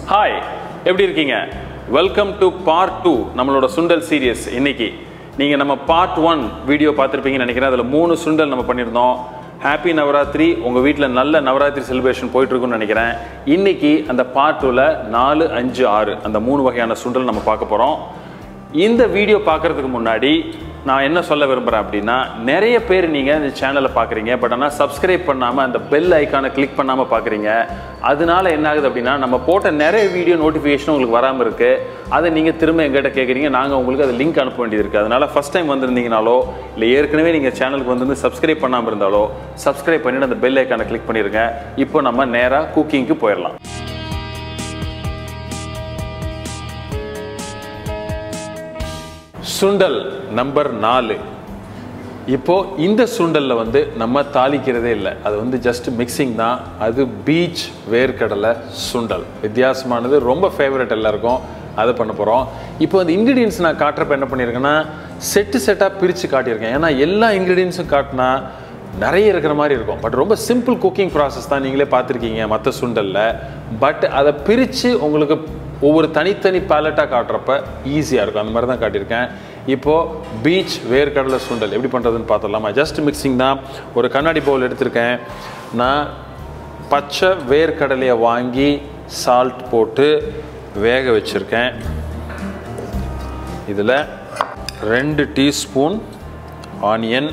hi எப்படி இருக்கீங்க welcome to part two நம்மளோட சுண்டல் சீரியஸ் இன்னைக்கு நீங்கள் நம்ம பார்ட் ஒன் வீடியோ பார்த்துருப்பீங்கன்னு நினைக்கிறேன் அதில் மூணு சுண்டல் நம்ம பண்ணியிருந்தோம் ஹாப்பி நவராத்திரி உங்கள் வீட்டில் நல்ல நவராத்திரி செலிப்ரேஷன் போயிட்டுருக்குன்னு நினைக்கிறேன் இன்னைக்கு அந்த பார்ட் டூவில் நாலு அஞ்சு ஆறு அந்த மூணு வகையான சுண்டல் நம்ம பார்க்க போகிறோம் இந்த வீடியோ பார்க்கறதுக்கு முன்னாடி நான் என்ன சொல்ல விரும்புகிறேன் அப்படின்னா நிறைய பேர் நீங்கள் இந்த சேனலை பார்க்குறீங்க பட் ஆனால் சப்ஸ்கிரைப் பண்ணாமல் அந்த பெல் ஐக்கானை கிளிக் பண்ணாமல் பார்க்குறீங்க அதனால என்ன ஆகுது அப்படின்னா நம்ம போட்ட நிறைய வீடியோ நோட்டிஃபிகேஷன் உங்களுக்கு வராமல் இருக்குது அதை நீங்கள் திரும்ப எங்கிட்ட கேட்குறீங்க நாங்கள் உங்களுக்கு அது லிங்க் அனுப்ப வேண்டியது இருக்குது அதனால் ஃபஸ்ட் டைம் வந்திருந்தீங்கனாலோ இல்லை ஏற்கனவே நீங்கள் சேனலுக்கு வந்து சப்ஸ்கிரைப் பண்ணாமல் இருந்தாலோ சப்ஸ்கிரைப் பண்ணிவிட்டு அந்த பெல் ஐக்கானை கிளிக் பண்ணிடுங்க இப்போ நம்ம நேராக குக்கிங்க்கு போயிடலாம் சுண்டல் நம்பர் நாலு இப்போ இந்த சுண்டல்ல வந்து நம்ம தாளிக்கிறதே இல்லை அது வந்து ஜஸ்ட் மிக்சிங் தான் அது பீச் வேர்க்கடலை சுண்டல் வித்தியாசமானது ரொம்ப ஃபேவரட் எல்லாருக்கும் அதை பண்ண போகிறோம் இப்போ அந்த இன்க்ரீடியன்ஸ் நான் காட்டுறப்ப என்ன பண்ணியிருக்கேன்னா செட்டு செட்டாக பிரித்து காட்டியிருக்கேன் ஏன்னா எல்லா இன்க்ரீடியன்ஸும் காட்டினா நிறைய இருக்கிற மாதிரி இருக்கும் பட் ரொம்ப சிம்பிள் குக்கிங் ப்ராசஸ் தான் நீங்களே பார்த்துருக்கீங்க மற்ற சுண்டலில் பட் அதை பிரித்து உங்களுக்கு ஒவ்வொரு தனித்தனி பேலட்டாக காட்டுறப்ப ஈஸியாக இருக்கும் அந்த மாதிரி தான் காட்டியிருக்கேன் இப்போது பீச் வேர்க்கடலை சுண்டல் எப்படி பண்ணுறதுன்னு பார்த்துடலாமா ஜஸ்ட் மிக்சிங் தான் ஒரு கண்ணாடி பவுல் எடுத்திருக்கேன் நான் பச்சை வேர்க்கடலையை வாங்கி சால்ட் போட்டு வேக வச்சுருக்கேன் இதில் ரெண்டு டீஸ்பூன் ஆனியன்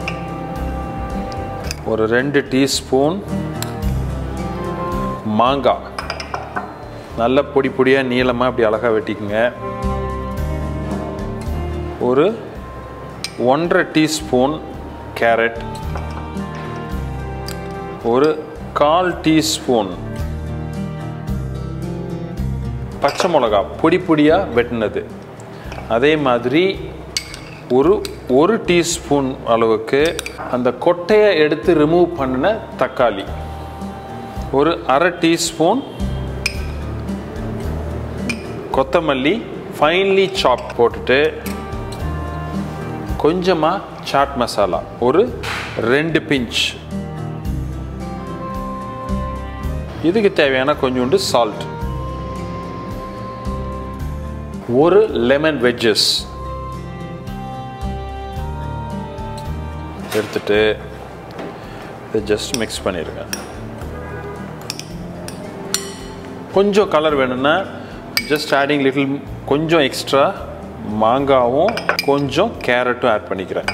ஒரு ரெண்டு டீஸ்பூன் மாங்காய் நல்ல பொடி பொடியாக நீளமாக இப்படி அழகாக வெட்டிக்குங்க ஒரு ஒன்றரை டீஸ்பூன் கேரட் ஒரு கால் டீஸ்பூன் பச்சை மிளகா பொடி பொடியாக வெட்டினது அதே மாதிரி ஒரு ஒரு டீஸ்பூன் அளவுக்கு அந்த கொட்டையை எடுத்து ரிமூவ் பண்ணின தக்காளி ஒரு அரை டீஸ்பூன் கொத்தமல்லி ஃபைன்லி சாப் போட்டுட்டு கொஞ்சமாக சாட் மசாலா ஒரு ரெண்டு பிஞ்ச் இதுக்கு தேவையான கொஞ்சோண்டு சால்ட் ஒரு லெமன் வெஜ்ஜஸ் எடுத்துட்டு இதை ஜஸ்ட் மிக்ஸ் பண்ணிடுங்க கொஞ்சம் கலர் வேணும்னா ஜஸ்ட் ஆடிங் லிட்டில் கொஞ்சம் எக்ஸ்ட்ரா மாங்காவும் கொஞ்சம் கேரட்டும் ஆட் பண்ணிக்கிறேன்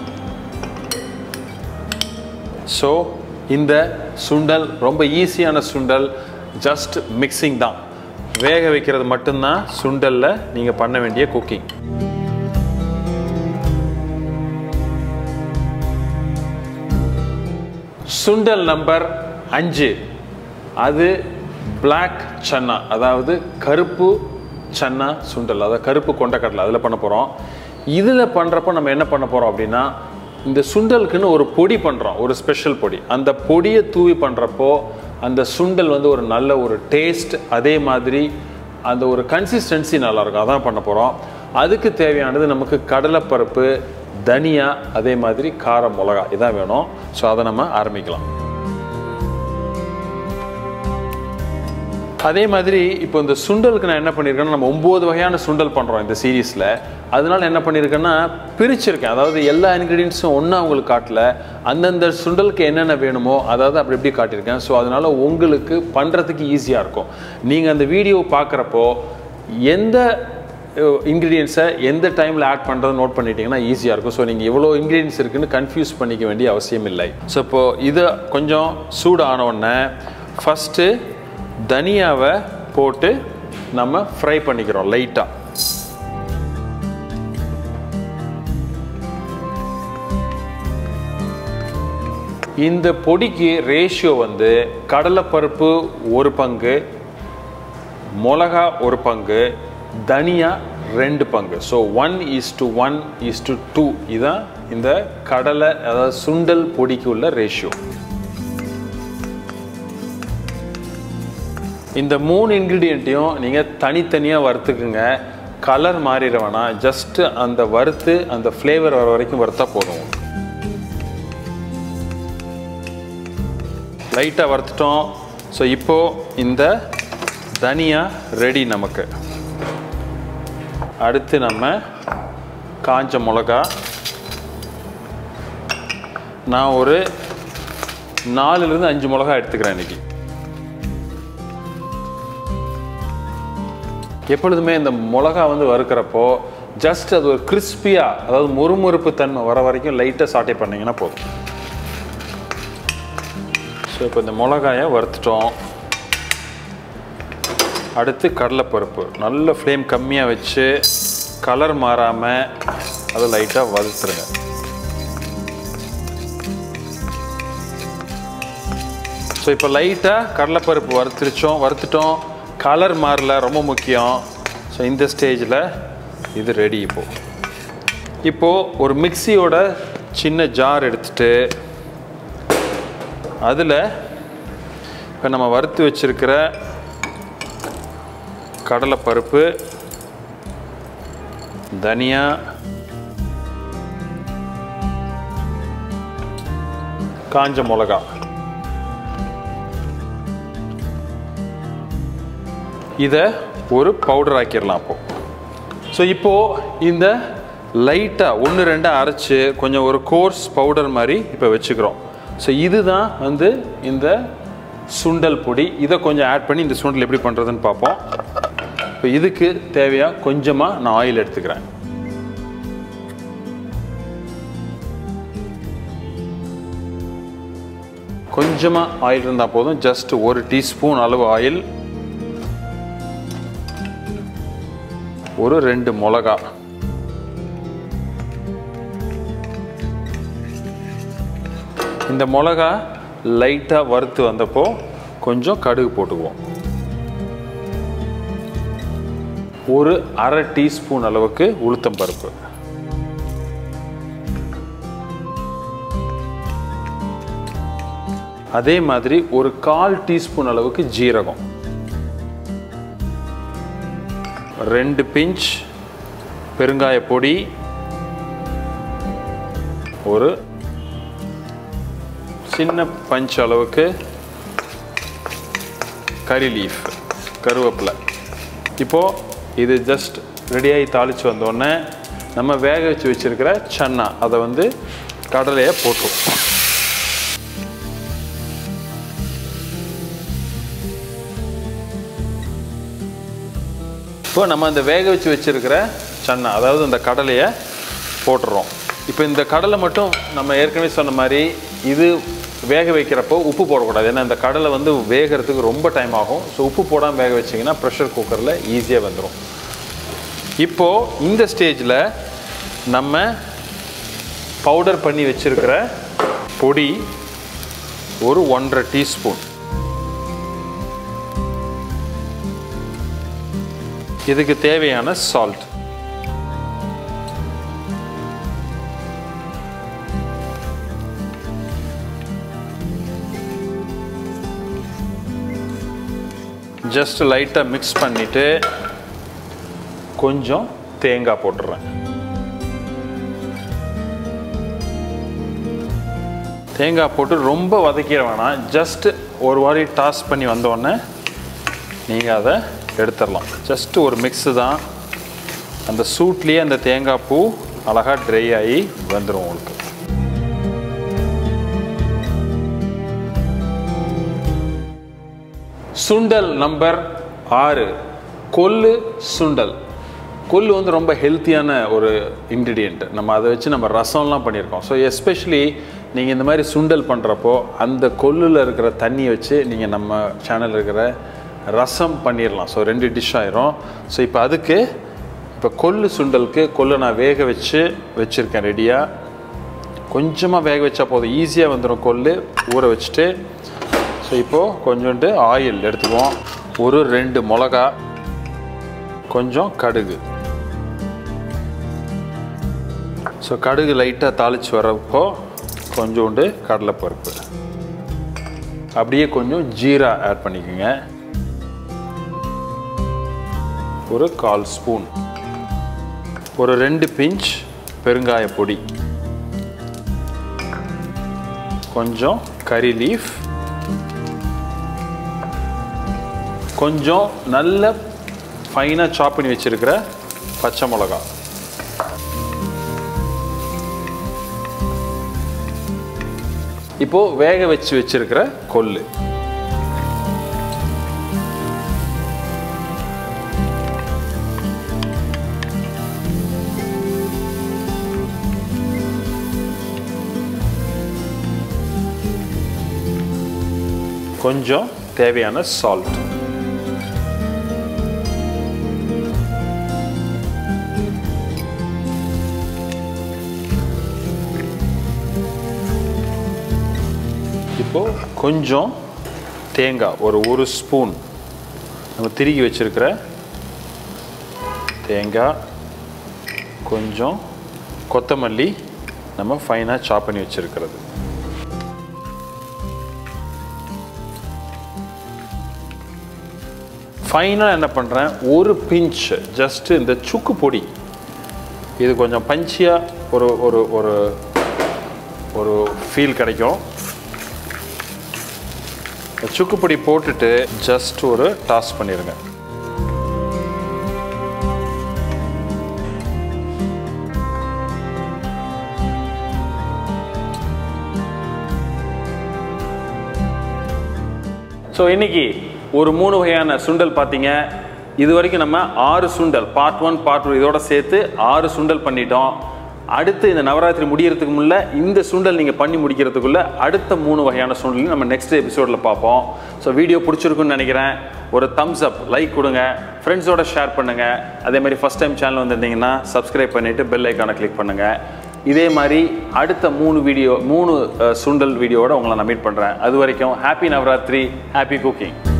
ஸோ இந்த சுண்டல் ரொம்ப ஈஸியான சுண்டல் ஜஸ்ட் மிக்சிங் தான் வேக வைக்கிறது மட்டும்தான் சுண்டலில் நீங்கள் பண்ண வேண்டிய குக்கிங் சுண்டல் நம்பர் அஞ்சு அது பிளாக் சன்னா அதாவது கருப்பு சன்னா சுண்டல் அதாவது கருப்பு கொண்டக்கடலை அதில் பண்ண போகிறோம் இதில் பண்ணுறப்போ நம்ம என்ன பண்ண போகிறோம் அப்படின்னா இந்த சுண்டலுக்குன்னு ஒரு பொடி பண்ணுறோம் ஒரு ஸ்பெஷல் பொடி அந்த பொடியை தூவி பண்ணுறப்போ அந்த சுண்டல் வந்து ஒரு நல்ல ஒரு டேஸ்ட் அதே மாதிரி அந்த ஒரு கன்சிஸ்டன்சி நல்லாயிருக்கும் அதான் பண்ண போகிறோம் அதுக்கு தேவையானது நமக்கு கடலைப்பருப்பு தனியா அதே மாதிரி கார மிளகா இதான் வேணும் ஸோ அதை நம்ம ஆரம்பிக்கலாம் அதே மாதிரி இப்போ இந்த சுண்டலுக்கு நான் என்ன பண்ணியிருக்கேன்னா நம்ம ஒம்பது வகையான சுண்டல் பண்ணுறோம் இந்த சீரீஸில் அதனால என்ன பண்ணியிருக்கேன்னா பிரிச்சிருக்கேன் அதாவது எல்லா இன்க்ரீடியன்ஸும் ஒன்றா உங்களுக்கு காட்டல அந்தந்த சுண்டலுக்கு என்னென்ன வேணுமோ அதாவது அப்படி எப்படி காட்டியிருக்கேன் ஸோ அதனால் உங்களுக்கு பண்ணுறதுக்கு ஈஸியாக இருக்கும் நீங்கள் அந்த வீடியோ பார்க்குறப்போ எந்த இன்க்ரீடியன்ஸை எந்த டைமில் ஆட் பண்ணுறது நோட் பண்ணிட்டீங்கன்னா ஈஸியாக இருக்கும் ஸோ நீங்கள் எவ்வளோ இன்க்ரீடியன்ஸ் இருக்குன்னு கன்ஃபியூஸ் பண்ணிக்க வேண்டிய அவசியம் இல்லை ஸோ இப்போது இதை கொஞ்சம் சூடு ஆனவுடனே ஃபஸ்ட்டு தனியாவை போட்டு நம்ம ஃப்ரை பண்ணிக்கிறோம் லைட்டாக இந்த பொடிக்கு ரேஷியோ வந்து கடலைப்பருப்பு ஒரு பங்கு மிளகா ஒரு பங்கு தனியா ரெண்டு பங்கு so one is to one is to two இதுதான் இந்த கடலை அதாவது சுண்டல் பொடிக்கு உள்ள ரேஷியோ இந்த மூணு இன்க்ரீடியண்ட்டையும் நீங்கள் தனித்தனியாக வறுத்துக்குங்க கலர் மாறிட வேணாம் ஜஸ்ட்டு அந்த வறுத்து அந்த ஃப்ளேவர் வர வரைக்கும் வறுத்தா போதும் லைட்டாக வறுத்துட்டோம் ஸோ இப்போது இந்த தனியா ரெடி நமக்கு அடுத்து நம்ம காஞ்ச மிளகா நான் ஒரு நாலுலேருந்து அஞ்சு மிளகா எடுத்துக்கிறேன் இன்னைக்கு எப்பொழுதுமே இந்த மிளகா வந்து வறுக்கிறப்போ ஜஸ்ட் அது ஒரு கிறிஸ்பியாக அதாவது முறுமுறுப்பு தன்மை வர வரைக்கும் லைட்டாக சாட்டை பண்ணிங்கன்னா போதும் ஸோ இப்போ இந்த மிளகாயை வறுத்துட்டோம் அடுத்து கடலைப்பருப்பு நல்ல ஃப்ளேம் கம்மியாக வச்சு கலர் மாறாமல் அதை லைட்டாக வறுத்துருங்க ஸோ இப்போ லைட்டாக கடலைப்பருப்பு வறுத்துருச்சோம் வறுத்துட்டோம் கலர் மாறல ரொம்ப முக்கியம் ஸோ இந்த ஸ்டேஜில் இது ரெடி இப்போ இப்போது ஒரு மிக்சியோட சின்ன ஜார் எடுத்துட்டு அதில் இப்போ நம்ம வறுத்து வச்சிருக்கிற கடலைப்பருப்பு தனியா காஞ்ச மிளகா இதை ஒரு பவுடர் ஆக்கிடலாம் அப்போ ஸோ இப்போது இந்த லைட்டாக ஒன்று ரெண்டாக அரைச்சி கொஞ்சம் ஒரு கோர்ஸ் பவுடர் மாதிரி இப்போ வச்சுக்கிறோம் ஸோ இதுதான் வந்து இந்த சுண்டல் பொடி இதை கொஞ்சம் ஆட் பண்ணி இந்த சுண்டல் எப்படி பண்ணுறதுன்னு பார்ப்போம் இப்போ இதுக்கு தேவையாக கொஞ்சமாக நான் ஆயில் எடுத்துக்கிறேன் கொஞ்சமாக ஆயில் இருந்தால் போதும் ஜஸ்ட் ஒரு டீஸ்பூன் அளவு ஆயில் ஒரு ரெண்டு மிளகா இந்த மிளகா லைட்டாக வறுத்து வந்தப்போ கொஞ்சம் கடுகு போட்டுக்குவோம் ஒரு அரை டீஸ்பூன் அளவுக்கு உளுத்தம் பருப்பு அதே மாதிரி ஒரு கால் டீஸ்பூன் அளவுக்கு ஜீரகம் ரெண்டு பிஞ்ச் பெருங்காய பொடி ஒரு சின்ன பஞ்ச் அளவுக்கு கறி லீஃப் கருவேப்பிலை இப்போது இது ஜஸ்ட் ரெடியாகி தாளித்து வந்தோடனே நம்ம வேக வச்சு வச்சுருக்கிற சன்னா அதை வந்து கடலையை போட்டுருவோம் இப்போ நம்ம அந்த வேக வச்சு வச்சுருக்கிற சன்னா அதாவது இந்த கடலையை போட்டுறோம் இப்போ இந்த கடலை மட்டும் நம்ம ஏற்கனவே சொன்ன மாதிரி இது வேக வைக்கிறப்போ உப்பு போடக்கூடாது ஏன்னா இந்த கடலை வந்து வேகிறதுக்கு ரொம்ப டைம் ஆகும் ஸோ உப்பு போடாமல் வேக வச்சிங்கன்னா ப்ரெஷர் குக்கரில் ஈஸியாக வந்துடும் இப்போது இந்த ஸ்டேஜில் நம்ம பவுடர் பண்ணி வச்சுருக்கிற பொடி ஒரு ஒன்றரை டீஸ்பூன் இதுக்கு தேவையான சால்ட் ஜஸ்ட் லைட்டாக மிக்ஸ் பண்ணிவிட்டு கொஞ்சம் தேங்காய் போட்டுறேன் தேங்காய் போட்டு ரொம்ப வதக்கிட வேணாம் ஜஸ்ட் ஒரு வாரி டாஸ் பண்ணி வந்தோடனே நீங்கள் அதை எடுத்துடலாம் ஜஸ்ட் ஒரு மிக்ஸு தான் அந்த சூட்லேயே அந்த தேங்காய் பூ அழகாக ட்ரை ஆகி வந்துடும் உங்களுக்கு சுண்டல் நம்பர் ஆறு கொள்ளு சுண்டல் கொள்ளு வந்து ரொம்ப ஹெல்த்தியான ஒரு இன்க்ரீடியண்ட் நம்ம அதை வச்சு நம்ம ரசம்லாம் பண்ணியிருக்கோம் ஸோ எஸ்பெஷலி நீங்கள் இந்த மாதிரி சுண்டல் பண்ணுறப்போ அந்த கொல்லில் இருக்கிற தண்ணியை வச்சு நீங்கள் நம்ம சேனலில் இருக்கிற ரசம் பண்ணிடலாம் ஸோ ரெண்டு டிஷ் ஆயிரும் ஸோ இப்போ அதுக்கு இப்போ கொள்ளு சுண்டலுக்கு கொள்ளு நான் வேக வச்சு வச்சுருக்கேன் ரெடியாக கொஞ்சமாக வேக வச்சா போதும் ஈஸியாக வந்துடும் கொள்ளு ஊற வச்சுட்டு ஸோ இப்போது கொஞ்சோண்டு ஆயில் எடுத்துக்குவோம் ஒரு ரெண்டு மிளகா கொஞ்சம் கடுகு ஸோ கடுகு லைட்டாக தாளித்து வரப்போ கொஞ்சோண்டு கடலைப்பருப்பு அப்படியே கொஞ்சம் ஜீரா ஆட் பண்ணிக்கோங்க ஒரு கால் ஸ்பூன் ஒரு ரெண்டு பிஞ்ச் பெருங்காய பொடி கொஞ்சம் கறி லீஃப் கொஞ்சம் நல்ல ஃபைனாக சாப் பண்ணி வச்சுருக்கிற பச்சை மிளகா இப்போது வேக வச்சு வச்சிருக்கிற கொள்ளு கொஞ்சம் தேவையான சால்ட் இப்போ கொஞ்சம் தேங்காய் ஒரு ஒரு ஸ்பூன் நம்ம திருகி வச்சிருக்கிற தேங்காய் கொஞ்சம் கொத்தமல்லி நம்ம ஃபைனாக சாப் பண்ணி வச்சிருக்கிறது ஃபைனலாக என்ன பண்ணுறேன் ஒரு பிஞ்ச் ஜஸ்ட்டு இந்த சுக்கு பொடி இது கொஞ்சம் பஞ்சியாக ஒரு ஒரு ஒரு ஒரு ஃபீல் கிடைக்கும் இந்த சுக்கு பொடி போட்டுட்டு ஜஸ்ட் ஒரு டாஸ் பண்ணிடுங்க ஸோ இன்னைக்கு ஒரு மூணு வகையான சுண்டல் பார்த்தீங்க இது வரைக்கும் நம்ம ஆறு சுண்டல் பார்ட் ஒன் பார்ட் டூ இதோட சேர்த்து ஆறு சுண்டல் பண்ணிட்டோம் அடுத்து இந்த நவராத்திரி முடியறதுக்கு முள்ள இந்த சுண்டல் நீங்கள் பண்ணி முடிக்கிறதுக்குள்ள அடுத்த மூணு வகையான சுண்டல் நம்ம நெக்ஸ்ட் எபிசோடில் பார்ப்போம் ஸோ வீடியோ பிடிச்சிருக்குன்னு நினைக்கிறேன் ஒரு தம்ஸ் அப் லைக் கொடுங்க ஃப்ரெண்ட்ஸோட ஷேர் பண்ணுங்கள் அதே மாதிரி ஃபஸ்ட் டைம் சேனல் வந்திருந்தீங்கன்னா சப்ஸ்கிரைப் பண்ணிவிட்டு பெல் ஐக்கானை கிளிக் பண்ணுங்கள் இதே மாதிரி அடுத்த மூணு வீடியோ மூணு அஹ், சுண்டல் வீடியோவோட உங்களை நான் மீட் பண்ணுறேன் அது வரைக்கும் ஹாப்பி நவராத்திரி ஹாப்பி குக்கிங்